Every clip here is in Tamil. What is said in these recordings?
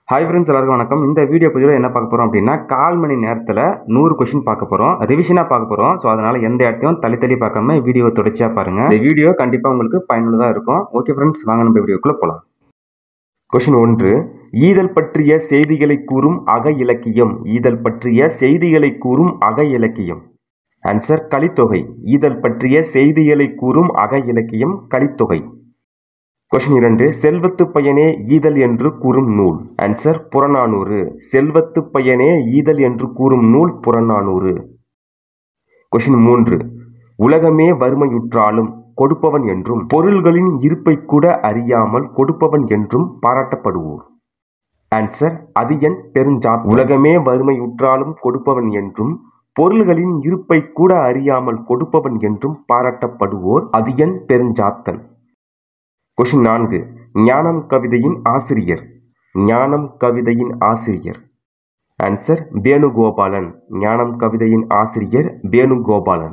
ஹாய் ஃப்ரெண்ட்ஸ் எல்லாருக்கும் வணக்கம் இந்த வீடியோ பதிவில் என்ன பார்க்க போகிறோம் அப்படின்னா கால் மணி நேரத்தில் நூறு கொஷின் பார்க்க போகிறோம் ரிவிஷனாக பார்க்க போகிறோம் ஸோ அதனால் எந்த இடத்தையும் தள்ளி தள்ளி பார்க்காம வீடியோ தொடர்ச்சியாக பாருங்கள் இந்த வீடியோ கண்டிப்பாக உங்களுக்கு பயனுள்ளதாக இருக்கும் ஓகே ஃப்ரெண்ட்ஸ் வாங்க நம்ம வீடியோக்குள்ளே போகலாம் கொஷின் ஒன்று ஈதல் பற்றிய செய்திகளை கூறும் அக இலக்கியம் ஈதல் பற்றிய செய்திகளை கூறும் அக இலக்கியம் ஆன்சர் கலித்தொகை ஈதல் பற்றிய செய்திகளை கூறும் அக இலக்கியம் கலித்தொகை கொஷின் இரண்டு செல்வத்து பயனே ஈதல் என்று கூறும் நூல் ஆன்சர் புறநானூறு செல்வத்து பயனே ஈதல் என்று கூறும் நூல் புறநானூறு கொஷின் மூன்று உலகமே வறுமையுற்றாலும் கொடுப்பவன் என்றும் பொருள்களின் இருப்பை கூட அறியாமல் கொடுப்பவன் என்றும் பாராட்டப்படுவோர் ஆன்சர் அதியன் பெருஞ்சாத் உலகமே வறுமையுற்றாலும் கொடுப்பவன் என்றும் பொருள்களின் இருப்பை கூட அறியாமல் கொடுப்பவன் என்றும் பாராட்டப்படுவோர் அதியன் பெருஞ்சாத்தன் கொஷின் நான்கு ஞானம் கவிதையின் ஆசிரியர் ஞானம் கவிதையின் ஆசிரியர் ஆன்சர் வேணுகோபாலன் ஞானம் கவிதையின் ஆசிரியர் வேணுகோபாலன்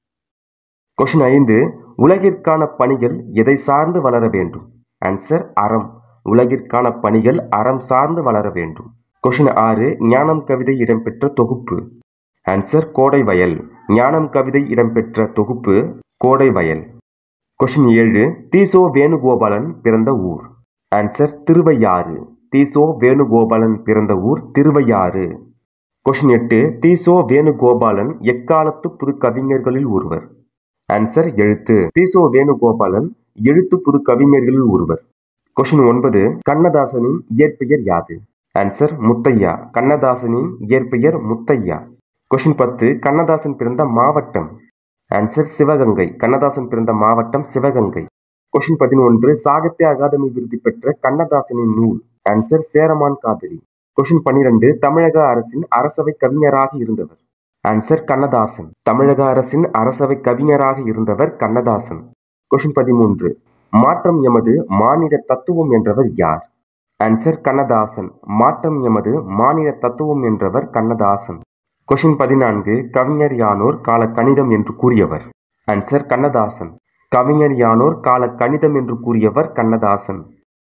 கொஷின் ஐந்து உலகிற்கான பணிகள் எதை சார்ந்து வளர வேண்டும் ஆன்சர் அறம் உலகிற்கான பணிகள் அறம் சார்ந்து வளர வேண்டும் கொஷின் ஆறு ஞானம் கவிதை இடம்பெற்ற தொகுப்பு ஆன்சர் கோடை வயல் ஞானம் கவிதை இடம்பெற்ற தொகுப்பு கோடை வயல் கொஷின் ஏழு தீசோ வேணுகோபாலன் பிறந்த ஊர் ஆன்சர் திருவையாறு தீசோ வேணுகோபாலன் பிறந்த ஊர் திருவையாறு கொஷின் எட்டு தீசோ வேணுகோபாலன் எக்காலத்து புது கவிஞர்களில் ஒருவர் ஆன்சர் எழுத்து தீசோ வேணுகோபாலன் எழுத்து புது கவிஞர்களில் ஒருவர் கொஷின் ஒன்பது கண்ணதாசனின் இயற்பெயர் யாது ஆன்சர் முத்தையா கண்ணதாசனின் இயற்பெயர் முத்தையா கொஷின் பத்து கண்ணதாசன் பிறந்த மாவட்டம் ஆன்சர் சிவகங்கை கண்ணதாசன் பிறந்த மாவட்டம் சிவகங்கை கொஷின் பதினொன்று சாகித்ய அகாதமி விருது பெற்ற கண்ணதாசனின் நூல் ஆன்சர் சேரமான் காதலி கொஷின் பன்னிரண்டு தமிழக அரசின் அரசவை கவிஞராக இருந்தவர் ஆன்சர் கண்ணதாசன் தமிழக அரசின் அரசவை கவிஞராக இருந்தவர் கண்ணதாசன் கொஷின் பதிமூன்று மாற்றம் எமது மாநில தத்துவம் என்றவர் யார் ஆன்சர் கண்ணதாசன் மாற்றம் எமது மாநில தத்துவம் என்றவர் கண்ணதாசன் கொஷின் பதினான்கு கவிஞர் யானோர் கால கணிதம் என்று கூறியவர் ஆன்சர் கண்ணதாசன் கவிஞர் யானோர் கால கணிதம் என்று கூறியவர் கண்ணதாசன்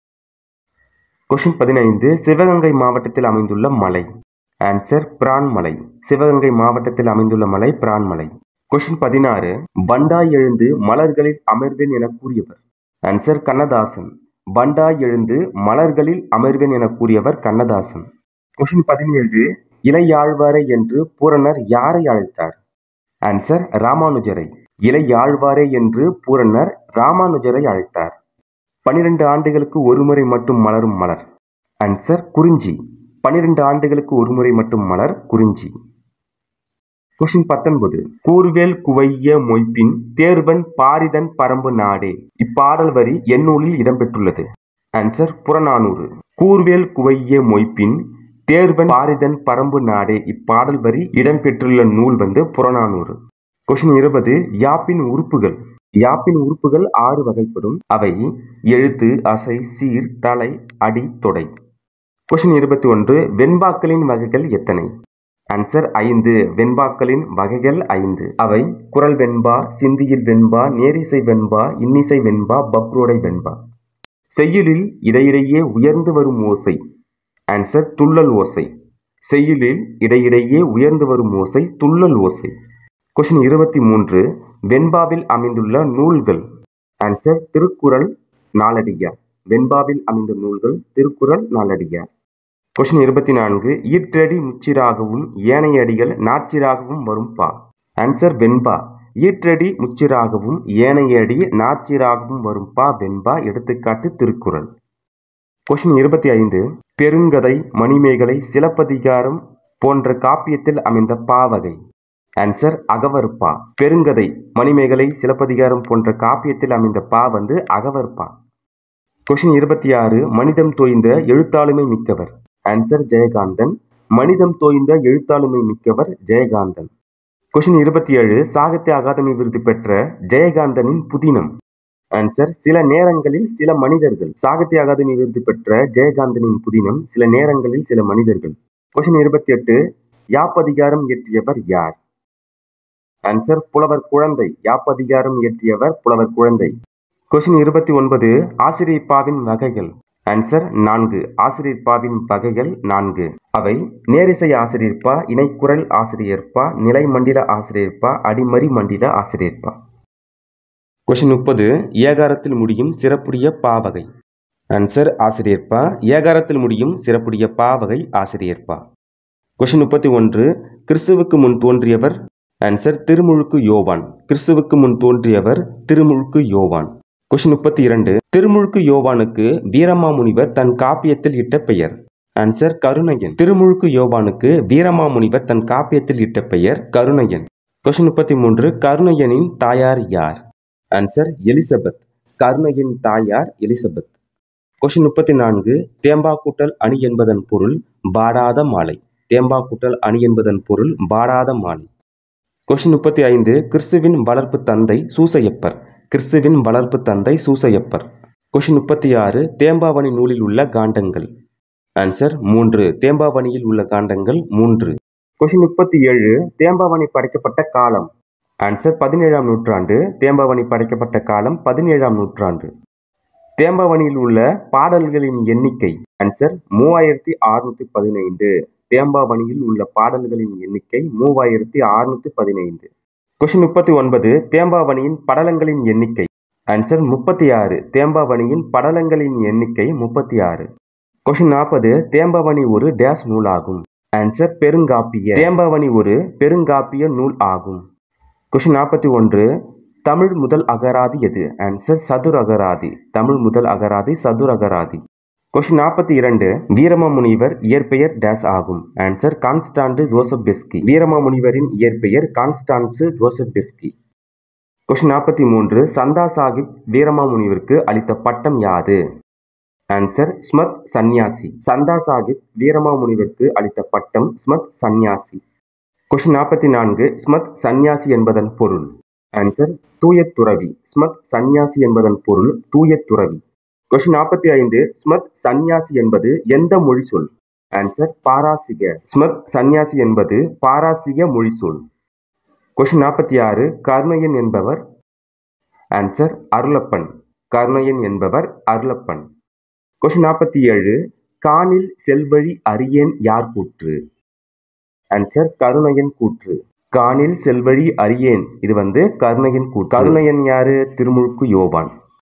கொஷின் பதினைந்து சிவகங்கை மாவட்டத்தில் அமைந்துள்ள மலை ஆன்சர் பிரான்மலை சிவகங்கை மாவட்டத்தில் அமைந்துள்ள மலை பிரான்மலை கொஷின் பதினாறு பண்டாய் எழுந்து மலர்களில் அமர்வேன் என கூறியவர் ஆன்சர் கண்ணதாசன் பண்டாய் எழுந்து மலர்களில் அமர்வேன் என கூறியவர் கண்ணதாசன் கொஷின் பதினேழு இளையாழ்வாரை என்று பூரணர் யாரை அழைத்தார் ஆன்சர் ராமானுஜரை இளையாழ்வாரே என்று பூரணர் ராமானுஜரை அழைத்தார் பனிரெண்டு ஆண்டுகளுக்கு ஒருமுறை மட்டும் மலரும் மலர் ஆன்சர் குறிஞ்சி பனிரெண்டு ஆண்டுகளுக்கு ஒருமுறை மட்டும் மலர் குறிஞ்சி கொஷின் பத்தொன்பது கூர்வேல் குவைய மொய்ப்பின் தேர்வன் பாரிதன் பரம்பு நாடே இப்பாடல் வரி எந்நூலில் இடம்பெற்றுள்ளது ஆன்சர் புறநானூறு கூர்வேல் குவைய மொய்ப்பின் தேர்வன் பாரிதன் பரம்பு நாடே இப்பாடல் வரி இடம்பெற்றுள்ள நூல் வந்து புறநானூறு கொஷின் இருபது யாப்பின் உறுப்புகள் யாப்பின் உறுப்புகள் ஆறு வகைப்படும் அவை எழுத்து அசை சீர் தலை அடி தொடை கொஷின் இருபத்தி ஒன்று வெண்பாக்களின் வகைகள் எத்தனை ஆன்சர் ஐந்து வெண்பாக்களின் வகைகள் ஐந்து அவை குரல் வெண்பா சிந்தியில் வெண்பா நேரிசை வெண்பா இன்னிசை வெண்பா பக்ரோடை வெண்பா செய்யுளில் இடையிடையே உயர்ந்து வரும் ஓசை ஆன்சர் துள்ளல் ஓசை செய்யுளில் இடையிடையே உயர்ந்து வரும் ஓசை துள்ளல் ஓசை கொஷின் இருபத்தி மூன்று வெண்பாவில் அமைந்துள்ள நூல்கள் ஆன்சர் திருக்குறள் நாலடியார் வெண்பாவில் அமைந்த நூல்கள் திருக்குறள் நாலடியார் கொஷின் இருபத்தி நான்கு ஈற்றடி முச்சிராகவும் ஏனைய அடிகள் நாச்சிராகவும் வரும் பா ஆன்சர் வெண்பா ஈற்றடி முச்சிராகவும் ஏனைய அடி நாச்சிராகவும் வரும் பா வெண்பா எடுத்துக்காட்டு திருக்குறள் கொஷின் இருபத்தி ஐந்து பெருங்கதை மணிமேகலை சிலப்பதிகாரம் போன்ற காப்பியத்தில் அமைந்த பாவகை ஆன்சர் அகவற்பா பெருங்கதை மணிமேகலை சிலப்பதிகாரம் போன்ற காப்பியத்தில் அமைந்த பா வந்து அகவற்பா கொஷின் இருபத்தி ஆறு மனிதம் தோய்ந்த எழுத்தாளுமை மிக்கவர் ஆன்சர் ஜெயகாந்தன் மனிதம் தோய்ந்த எழுத்தாளுமை மிக்கவர் ஜெயகாந்தன் கொஷின் இருபத்தி ஏழு சாகித்ய அகாதமி விருது பெற்ற ஜெயகாந்தனின் புதினம் ஆன்சர் சில நேரங்களில் சில மனிதர்கள் சாகித்ய அகாதமி விருது பெற்ற ஜெயகாந்தனின் புதினம் சில நேரங்களில் சில மனிதர்கள் கொஷின் இருபத்தி எட்டு யாப்பதிகாரம் இயற்றியவர் யார் ஆன்சர் புலவர் குழந்தை யாப்பதிகாரம் இயற்றியவர் புலவர் குழந்தை கொஷின் இருபத்தி ஒன்பது ஆசிரியப்பாவின் வகைகள் ஆன்சர் நான்கு ஆசிரியர்பாவின் வகைகள் நான்கு அவை நேரிசை ஆசிரியர்பா இணைக்குரல் ஆசிரியர்பா நிலைமண்டில ஆசிரியர்பா அடிமறி மண்டில ஆசிரியர்பா கொஷின் முப்பது ஏகாரத்தில் முடியும் சிறப்புடைய பாவகை ஆன்சர் ஆசிரியர்பா ஏகாரத்தில் முடியும் சிறப்புடைய பாவகை ஆசிரியர்பா கொஷின் முப்பத்தி ஒன்று கிறிஸ்துவுக்கு முன் தோன்றியவர் ஆன்சர் திருமுழுக்கு யோவான் கிறிஸ்துவுக்கு முன் தோன்றியவர் திருமுழுக்கு யோவான் கொஷின் முப்பத்தி இரண்டு திருமுழுக்கு யோவானுக்கு வீரமாமுனிவர் தன் காப்பியத்தில் இட்ட பெயர் ஆன்சர் கருணையன் திருமுழுக்கு யோவானுக்கு வீரமாமுனிவர் தன் காப்பியத்தில் இட்ட பெயர் கருணையன் கொஷின் முப்பத்தி மூன்று கருணையனின் தாயார் யார் ஆன்சர் எலிசபெத் கருணையின் தாயார் எலிசபெத் கொஷின் முப்பத்தி நான்கு தேம்பா கூட்டல் அணி என்பதன் பொருள் பாடாத மாலை தேம்பா கூட்டல் அணி என்பதன் பொருள் பாடாத மாலை கொஷின் முப்பத்தி ஐந்து கிறிஸ்துவின் வளர்ப்பு தந்தை சூசையப்பர் கிறிஸ்துவின் வளர்ப்பு தந்தை சூசையப்பர் கொஷின் முப்பத்தி ஆறு தேம்பாவணி நூலில் உள்ள காண்டங்கள் ஆன்சர் மூன்று தேம்பாவணியில் உள்ள காண்டங்கள் மூன்று கொஷின் முப்பத்தி ஏழு தேம்பாவணி படைக்கப்பட்ட காலம் ஆன்சர் பதினேழாம் நூற்றாண்டு தேம்பாவணி படைக்கப்பட்ட காலம் பதினேழாம் நூற்றாண்டு தேம்பாவணியில் உள்ள பாடல்களின் எண்ணிக்கை ஆன்சர் மூவாயிரத்தி அறுநூத்தி பதினைந்து தேம்பாவணியில் உள்ள பாடல்களின் எண்ணிக்கை மூவாயிரத்தி அறுநூத்தி பதினைந்து கொஷின் முப்பத்தி ஒன்பது தேம்பாவணியின் படலங்களின் எண்ணிக்கை ஆன்சர் முப்பத்தி ஆறு தேம்பாவணியின் படலங்களின் எண்ணிக்கை முப்பத்தி ஆறு கொஷின் நாற்பது தேம்பாவணி ஒரு டேஸ் நூலாகும் ஆன்சர் பெருங்காப்பிய தேம்பாவணி ஒரு பெருங்காப்பிய நூல் ஆகும் கொஷின் நாற்பத்தி ஒன்று தமிழ் முதல் அகராதி எது ஆன்சர் சதுர் அகராதி தமிழ் முதல் அகராதி சதுர் அகராதி கொஷின் நாற்பத்தி இரண்டு வீரமாமுனிவர் இயற்பெயர் டேஸ் ஆகும் ஆன்சர் கான்ஸ்டாண்டு ஜோசப் பெஸ்கி வீரமாமுனிவரின் இயற்பெயர் கான்ஸ்டான்சு ஜோசப் பெஸ்கி கொஷின் நாற்பத்தி மூன்று சந்தா சாஹிப் வீரமாமுனிவருக்கு அளித்த பட்டம் யாது ஆன்சர் ஸ்மத் சந்நியாசி சந்தா சாஹிப் வீரமாமுனிவருக்கு அளித்த பட்டம் ஸ்மத் சந்நியாசி கொஷின் நாற்பத்தி நான்கு ஸ்மத் சந்நியாசி என்பதன் பொருள் ஆன்சர் தூய துறவி ஸ்மத் சந்நியாசி என்பதன் பொருள் தூய துறவி கொஷின் நாற்பத்தி ஐந்து ஸ்மத் சந்நியாசி என்பது எந்த மொழி சொல் ஆன்சர் பாராசிக ஸ்மத் சந்நியாசி என்பது பாராசிக மொழி சொல் கொஷின் நாற்பத்தி ஆறு கருணையன் என்பவர் ஆன்சர் அருளப்பன் கருணையன் என்பவர் அருளப்பன் கொஷின் நாற்பத்தி ஏழு காணில் செல்வழி அறியேன் யார் கூற்று ஆன்சர் கருணையன் கூற்று காணில் செல்வழி அறியேன் இது வந்து கருணையன் கூற்று கருணையன் யாரு திருமுழுக்கு யோவான்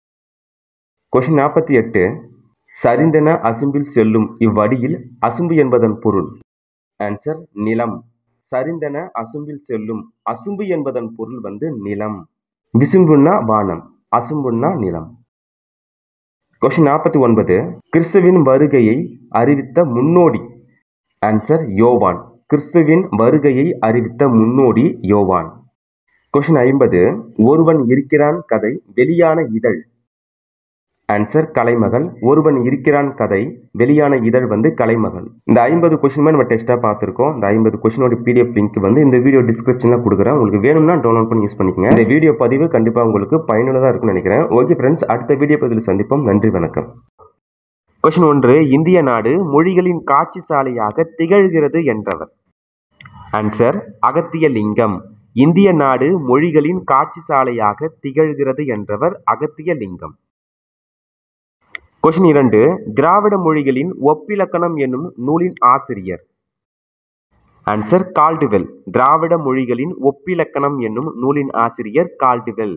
கொஷின் நாற்பத்தி எட்டு சரிந்தென அசும்பில் செல்லும் இவ்வடியில் அசும்பு என்பதன் பொருள் ஆன்சர் நிலம் சரிந்தென அசும்பில் செல்லும் அசும்பு என்பதன் பொருள் வந்து நிலம் விசும்புன்னா வானம் அசும்புன்னா நிலம் கொஷின் நாற்பத்தி ஒன்பது கிறிஸ்துவின் வருகையை அறிவித்த முன்னோடி ஆன்சர் யோவான் கிறிஸ்துவின் வருகையை அறிவித்த முன்னோடி யோவான் கொஷின் ஐம்பது ஒருவன் இருக்கிறான் கதை வெளியான இதழ் ஆன்சர் கலைமகள் ஒருவன் இருக்கிறான் கதை வெளியான இதழ் வந்து கலைமகள் இந்த ஐம்பது கொஸ்டின் நம்ம டெஸ்ட்டாக பார்த்துருக்கோம் இந்த ஐம்பது கொஸ்டினோட பிடிஎஃப் லிங்க் வந்து இந்த வீடியோ டிஸ்கிரிப்ஷனில் கொடுக்குறேன் உங்களுக்கு வேணும்னா டவுன்லோட் பண்ணி யூஸ் பண்ணிக்கங்க இந்த வீடியோ பதிவு கண்டிப்பாக உங்களுக்கு பயனுள்ளதாக இருக்கும்னு நினைக்கிறேன் ஓகே ஃப்ரெண்ட்ஸ் அடுத்த வீடியோ பதிவில் சந்திப்போம் நன்றி வணக்கம் கொஸ்டின் ஒன்று இந்திய நாடு மொழிகளின் காட்சி சாலையாக திகழ்கிறது என்றவர் ஆன்சர் அகத்திய லிங்கம் இந்திய நாடு மொழிகளின் காட்சி சாலையாக திகழ்கிறது என்றவர் அகத்திய லிங்கம் கொஷின் இரண்டு திராவிட மொழிகளின் ஒப்பிலக்கணம் என்னும் நூலின் ஆசிரியர் ஆன்சர் கால்டுவெல் திராவிட மொழிகளின் ஒப்பிலக்கணம் என்னும் நூலின் ஆசிரியர் கால்டுவெல்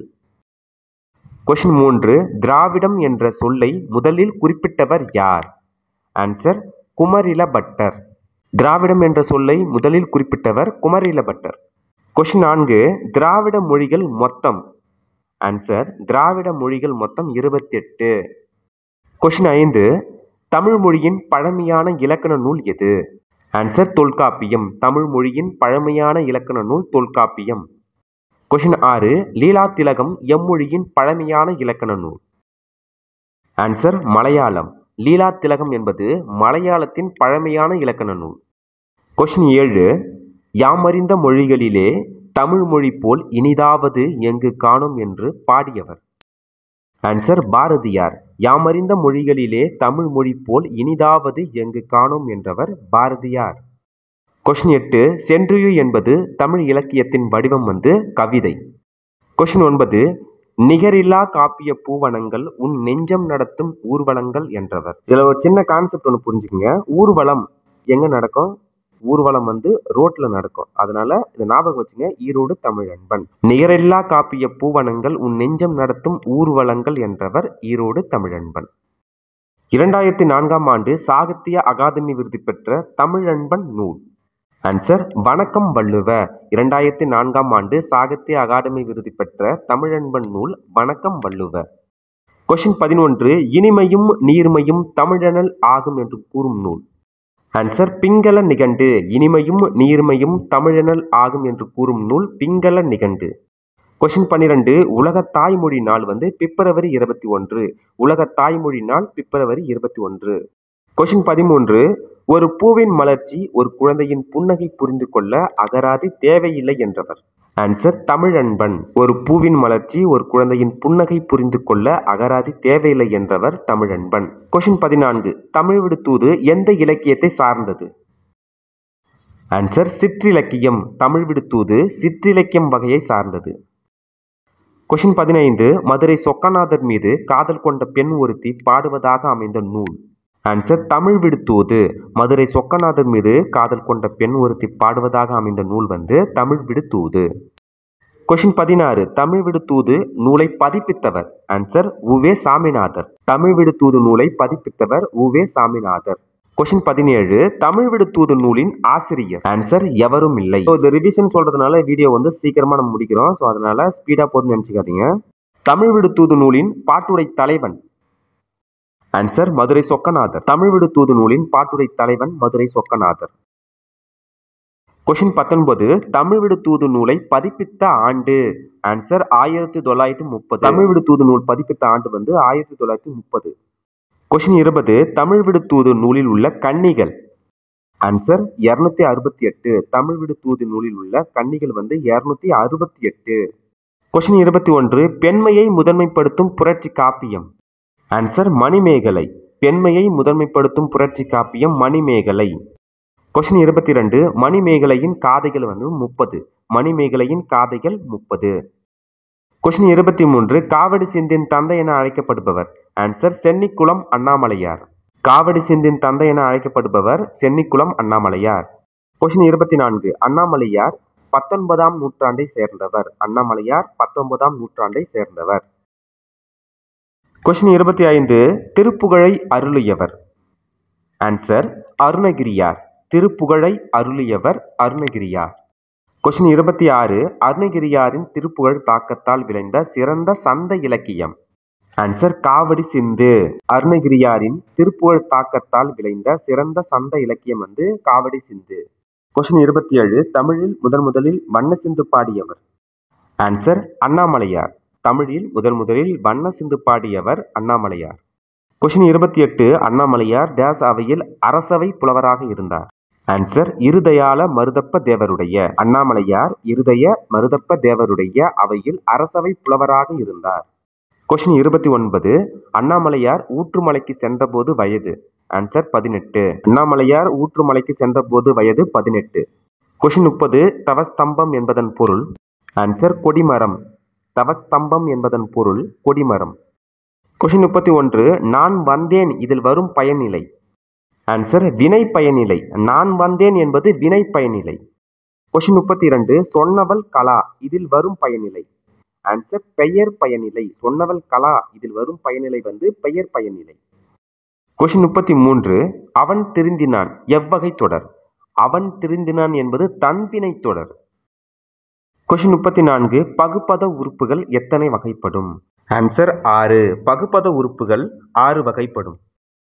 கொஷின் மூன்று திராவிடம் என்ற சொல்லை முதலில் குறிப்பிட்டவர் யார் ஆன்சர் குமரில பட்டர் திராவிடம் என்ற சொல்லை முதலில் குறிப்பிட்டவர் குமரில பட்டர் கொஷின் நான்கு திராவிட மொழிகள் மொத்தம் ஆன்சர் திராவிட மொழிகள் மொத்தம் இருபத்தெட்டு கொஷின் ஐந்து தமிழ் மொழியின் பழமையான இலக்கண நூல் எது ஆன்சர் தொல்காப்பியம் தமிழ் மொழியின் பழமையான இலக்கண நூல் தொல்காப்பியம் கொஷின் ஆறு லீலா திலகம் எம்மொழியின் பழமையான இலக்கண நூல் ஆன்சர் மலையாளம் லீலா திலகம் என்பது மலையாளத்தின் பழமையான இலக்கண நூல் கொஷின் ஏழு யாமறிந்த மொழிகளிலே தமிழ் மொழி போல் இனிதாவது எங்கு காணோம் என்று பாடியவர் ஆன்சர் பாரதியார் யாமறிந்த மொழிகளிலே தமிழ் மொழி போல் இனிதாவது எங்கு காணோம் என்றவர் பாரதியார் கொஷின் எட்டு சென்றியு என்பது தமிழ் இலக்கியத்தின் வடிவம் வந்து கவிதை கொஷின் ஒன்பது நிகரில்லா காப்பிய பூவனங்கள் உன் நெஞ்சம் நடத்தும் ஊர்வலங்கள் என்றவர் இதுல ஒரு சின்ன கான்செப்ட் ஒன்று புரிஞ்சுக்கங்க ஊர்வலம் எங்க நடக்கும் ஊர்வலம் வந்து ரோட்ல நடக்கும் அதனால இதை ஞாபகம் வச்சுங்க ஈரோடு தமிழன்பன் நிகரில்லா காப்பிய பூவனங்கள் உன் நெஞ்சம் நடத்தும் ஊர்வலங்கள் என்றவர் ஈரோடு தமிழன்பன் இரண்டாயிரத்தி நான்காம் ஆண்டு சாகித்ய அகாதமி விருது பெற்ற தமிழன்பன் நூல் ஆன்சர் வணக்கம் வள்ளுவ இரண்டாயிரத்தி நான்காம் ஆண்டு சாகித்ய அகாடமி விருது பெற்ற தமிழன்பன் நூல் வணக்கம் வள்ளுவ கொஷின் பதினொன்று இனிமையும் நீர்மையும் தமிழனல் ஆகும் என்று கூறும் நூல் ஆன்சர் பிங்கள நிகண்டு இனிமையும் நீர்மையும் தமிழனல் ஆகும் என்று கூறும் நூல் பிங்கள நிகண்டு கொஷின் பன்னிரெண்டு உலக தாய்மொழி நாள் வந்து பிப்ரவரி இருபத்தி ஒன்று உலக தாய்மொழி நாள் பிப்ரவரி இருபத்தி ஒன்று கொஷின் பதிமூன்று ஒரு பூவின் மலர்ச்சி ஒரு குழந்தையின் புன்னகை புரிந்து கொள்ள அகராதி தேவையில்லை என்றவர் ஆன்சர் தமிழன்பன் ஒரு பூவின் மலர்ச்சி ஒரு குழந்தையின் புன்னகை புரிந்து கொள்ள அகராதி தேவையில்லை என்றவர் தமிழன்பன் கொஷின் பதினான்கு தமிழ் விடுத்தூது எந்த இலக்கியத்தை சார்ந்தது ஆன்சர் சிற்றிலக்கியம் தமிழ் விடுத்தூது சிற்றிலக்கியம் வகையை சார்ந்தது கொஷின் பதினைந்து மதுரை சொக்கநாதர் மீது காதல் கொண்ட பெண் ஒருத்தி பாடுவதாக அமைந்த நூல் ஆன்சர் தமிழ் விடுத்தூது மதுரை சொக்கநாதர் மீது காதல் கொண்ட பெண் ஒருத்தி பாடுவதாக அமைந்த நூல் வந்து தமிழ் விடுத்தூது கொஷின் பதினாறு தமிழ் விடுத்தூது நூலை பதிப்பித்தவர் ஆன்சர் உவே சாமிநாதர் தமிழ் விடுத்தூது நூலை பதிப்பித்தவர் உவே சாமிநாதர் கொஷின் பதினேழு தமிழ் விடுத்தூது நூலின் ஆசிரியர் ஆன்சர் எவரும் இல்லை ஸோ இது ரிவிஷன் சொல்றதுனால வீடியோ வந்து சீக்கிரமா நம்ம முடிக்கிறோம் ஸோ அதனால ஸ்பீடா போதும்னு நினைச்சுக்காதீங்க தமிழ் விடுத்தூது நூலின் பாட்டுடை தலைவன் ஆன்சர் மதுரை சொக்கநாதர் தமிழ் விடுத்தூது நூலின் பாட்டுடை தலைவன் மதுரை சொக்கநாதர் கொஷின் பத்தொன்பது தமிழ் விடுத்தூது நூலை பதிப்பித்த ஆண்டு ஆன்சர் ஆயிரத்தி தொள்ளாயிரத்தி முப்பது தமிழ் விடுத்தூது நூல் பதிப்பித்த ஆண்டு வந்து ஆயிரத்தி தொள்ளாயிரத்தி முப்பது கொஷின் இருபது தமிழ் விடுத்தூது நூலில் உள்ள கன்னிகள் ஆன்சர் இருநூத்தி அறுபத்தி எட்டு தமிழ் விடுத்தூது நூலில் உள்ள கன்னிகள் வந்து இருநூத்தி அறுபத்தி எட்டு கொஷின் இருபத்தி ஒன்று பெண்மையை முதன்மைப்படுத்தும் புரட்சி காப்பியம் ஆன்சர் மணிமேகலை பெண்மையை முதன்மைப்படுத்தும் புரட்சி காப்பியம் மணிமேகலை கொஷின் இருபத்தி ரெண்டு மணிமேகலையின் காதைகள் வந்து முப்பது மணிமேகலையின் காதைகள் முப்பது கொஷின் இருபத்தி மூன்று காவடி சிந்தின் தந்தை என அழைக்கப்படுபவர் ஆன்சர் சென்னிக்குளம் அண்ணாமலையார் காவடி சிந்தின் தந்தை என அழைக்கப்படுபவர் சென்னிக்குளம் அண்ணாமலையார் கொஷின் இருபத்தி நான்கு அண்ணாமலையார் பத்தொன்பதாம் நூற்றாண்டை சேர்ந்தவர் அண்ணாமலையார் பத்தொன்பதாம் நூற்றாண்டை சேர்ந்தவர் கொஷின் இருபத்தி ஐந்து திருப்புகழை அருளியவர் ஆன்சர் அருணகிரியார் திருப்புகழை அருளியவர் அருணகிரியார் கொஷின் இருபத்தி ஆறு அருணகிரியாரின் திருப்புகழ் தாக்கத்தால் விளைந்த சிறந்த சந்த இலக்கியம் ஆன்சர் காவடி சிந்து அருணகிரியாரின் திருப்புகழ் தாக்கத்தால் விளைந்த சிறந்த சந்த இலக்கியம் வந்து காவடி சிந்து கொஷின் இருபத்தி ஏழு தமிழில் முதன் முதலில் வண்ண சிந்து பாடியவர் ஆன்சர் அண்ணாமலையார் தமிழில் முதன் முதலில் வண்ண சிந்து பாடியவர் அண்ணாமலையார் கொஷின் இருபத்தி எட்டு அண்ணாமலையார் டேஸ் அவையில் அரசவை புலவராக இருந்தார் ஆன்சர் இருதயால மருதப்ப தேவருடைய அண்ணாமலையார் இருதய மருதப்ப தேவருடைய அவையில் அரசவை புலவராக இருந்தார் கொஷின் இருபத்தி ஒன்பது அண்ணாமலையார் ஊற்றுமலைக்கு சென்றபோது வயது ஆன்சர் பதினெட்டு அண்ணாமலையார் ஊற்றுமலைக்கு சென்றபோது வயது பதினெட்டு கொஷின் முப்பது தவஸ்தம்பம் என்பதன் பொருள் ஆன்சர் கொடிமரம் தவஸ்தம்பம் என்பதன் பொருள் கொடிமரம் கொஷின் முப்பத்தி ஒன்று நான் வந்தேன் இதில் வரும் பயனிலை ஆன்சர் வினை பயனிலை நான் வந்தேன் என்பது வினை பயனிலை கொஷின் முப்பத்தி இரண்டு சொன்னவள் கலா இதில் வரும் பயனிலை ஆன்சர் பெயர் பயனிலை சொன்னவள் கலா இதில் வரும் பயனிலை வந்து பெயர் பயனிலை கொஷின் முப்பத்தி மூன்று அவன் திருந்தினான் எவ்வகை தொடர் அவன் திருந்தினான் என்பது தன்வினை தொடர் கொஷின் முப்பத்தி நான்கு பகுப்பத உறுப்புகள் எத்தனை வகைப்படும் ஆன்சர் ஆறு பகுப்பத உறுப்புகள் ஆறு வகைப்படும்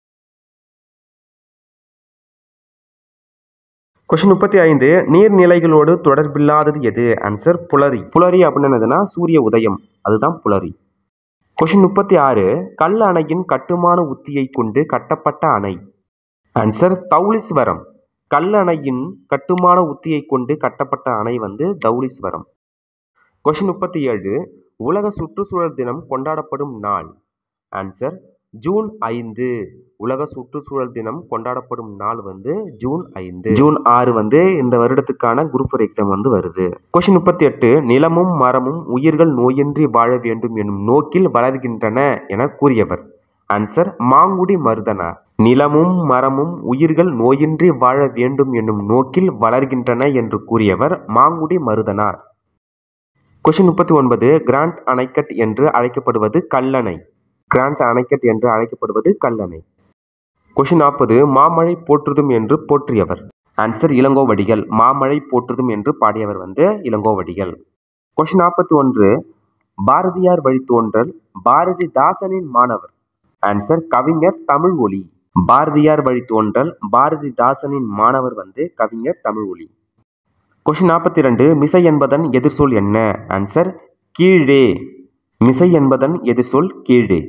கொஷின் முப்பத்தி ஐந்து நீர்நிலைகளோடு தொடர்பில்லாதது எது ஆன்சர் புலரி புலரி அப்படின்னு என்னதுன்னா சூரிய உதயம் அதுதான் புலரி கொஷின் முப்பத்தி ஆறு கல் அணையின் கட்டுமான உத்தியை கொண்டு கட்டப்பட்ட அணை ஆன்சர் தௌலீஸ்வரம் கல் அணையின் கட்டுமான உத்தியை கொண்டு கட்டப்பட்ட அணை வந்து தௌலீஸ்வரம் கொஷின் முப்பத்தி ஏழு உலக சுற்றுச்சூழல் தினம் கொண்டாடப்படும் நாள் ஆன்சர் ஜூன் ஐந்து உலக சுற்றுச்சூழல் தினம் கொண்டாடப்படும் நாள் வந்து ஜூன் ஐந்து ஜூன் ஆறு வந்து இந்த வருடத்துக்கான குரூப் ஃபோர் எக்ஸாம் வந்து வருது கொஸ்டின் முப்பத்தி எட்டு நிலமும் மரமும் உயிர்கள் நோயின்றி வாழ வேண்டும் என்னும் நோக்கில் வளர்கின்றன என கூறியவர் ஆன்சர் மாங்குடி மருதனார் நிலமும் மரமும் உயிர்கள் நோயின்றி வாழ வேண்டும் என்னும் நோக்கில் வளர்கின்றன என்று கூறியவர் மாங்குடி மருதனார் கொஸ்டின் முப்பத்தி ஒன்பது கிராண்ட் அணைக்கட் என்று அழைக்கப்படுவது கல்லணை கிராண்ட் அணைக்கட் என்று அழைக்கப்படுவது கல்லணை கொஸ்டின் நாற்பது மாமழை போற்றுதும் என்று போற்றியவர் ஆன்சர் இளங்கோவடிகள் மாமழை போற்றுதும் என்று பாடியவர் வந்து இளங்கோவடிகள் கொஸ்டின் நாற்பத்தி ஒன்று பாரதியார் வழித்தோன்றல் பாரதிதாசனின் மாணவர் ஆன்சர் கவிஞர் தமிழ் ஒளி பாரதியார் வழித்தோன்றல் பாரதிதாசனின் மாணவர் வந்து கவிஞர் தமிழ் ஒளி கொஸ்டின் நாற்பத்தி ரெண்டு மிசை என்பதன் எதிர்சொல் என்ன ஆன்சர் கீழே மிசை என்பதன் எதிர்சொல் கீழே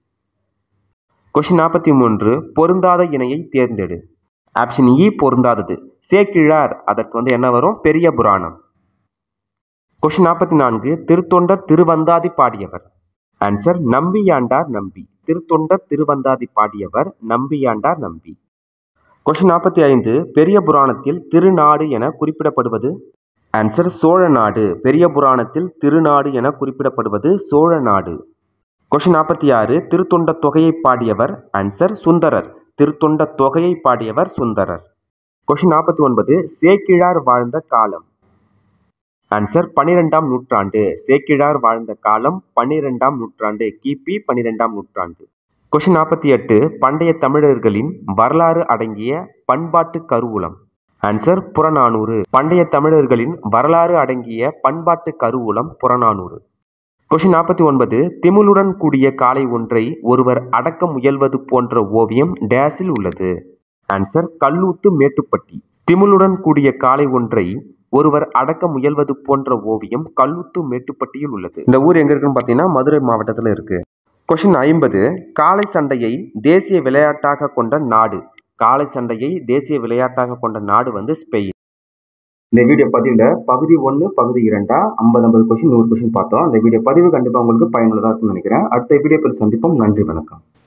கொஸ்டின் நாற்பத்தி மூன்று பொருந்தாத இணையை தேர்ந்தெடு ஆப்ஷன் இ பொருந்தாதது சேக்கிழார் அதற்கு வந்து என்ன வரும் பெரிய புராணம் கொஸ்டின் நாற்பத்தி நான்கு திருத்தொண்டர் திருவந்தாதி பாடியவர் ஆன்சர் நம்பியாண்டார் நம்பி திருத்தொண்டர் திருவந்தாதி பாடியவர் நம்பியாண்டார் நம்பி கொஸ்டின் நாற்பத்தி ஐந்து பெரிய புராணத்தில் திருநாடு என குறிப்பிடப்படுவது ஆன்சர் சோழ நாடு பெரிய புராணத்தில் திருநாடு என குறிப்பிடப்படுவது சோழ நாடு கொஸ்டின் நாற்பத்தி ஆறு திருத்தொண்ட தொகையை பாடியவர் ஆன்சர் சுந்தரர் திருத்தொண்ட தொகையை பாடியவர் சுந்தரர் கொஸ்டின் நாற்பத்தி ஒன்பது சேக்கிழார் வாழ்ந்த காலம் ஆன்சர் பனிரெண்டாம் நூற்றாண்டு சேக்கிழார் வாழ்ந்த காலம் பன்னிரெண்டாம் நூற்றாண்டு கிபி பன்னிரெண்டாம் நூற்றாண்டு கொஸ்டின் நாற்பத்தி எட்டு பண்டைய தமிழர்களின் வரலாறு அடங்கிய பண்பாட்டு கருவூலம் ஆன்சர் புறநானூறு பண்டைய தமிழர்களின் வரலாறு அடங்கிய பண்பாட்டு கருவூலம் புறநானூறு கொஸ்டின் நாற்பத்தி ஒன்பது திமிழுடன் கூடிய காலை ஒன்றை ஒருவர் அடக்க முயல்வது போன்ற ஓவியம் டேஸில் உள்ளது ஆன்சர் கல்லூத்து மேட்டுப்பட்டி திமிழுடன் கூடிய காலை ஒன்றை ஒருவர் அடக்க முயல்வது போன்ற ஓவியம் கல்லூத்து மேட்டுப்பட்டியில் உள்ளது இந்த ஊர் எங்க இருக்குன்னு பார்த்தீங்கன்னா மதுரை மாவட்டத்தில் இருக்கு கொஸ்டின் ஐம்பது காளை சண்டையை தேசிய விளையாட்டாக கொண்ட நாடு காளை சண்டையை தேசிய விளையாட்டாக கொண்ட நாடு வந்து ஸ்பெயின் இந்த வீடியோ பதிவில் பகுதி ஒன்று பகுதி இரண்டா ஐம்பது ஐம்பது கொஸ்டின் நூறு கொஸ்டின் பார்த்தோம் இந்த வீடியோ பதிவு கண்டிப்பாக உங்களுக்கு பயனுள்ளதாக இருக்கும்னு நினைக்கிறேன் அடுத்த வீடியோ சந்திப்போம் நன்றி வணக்கம்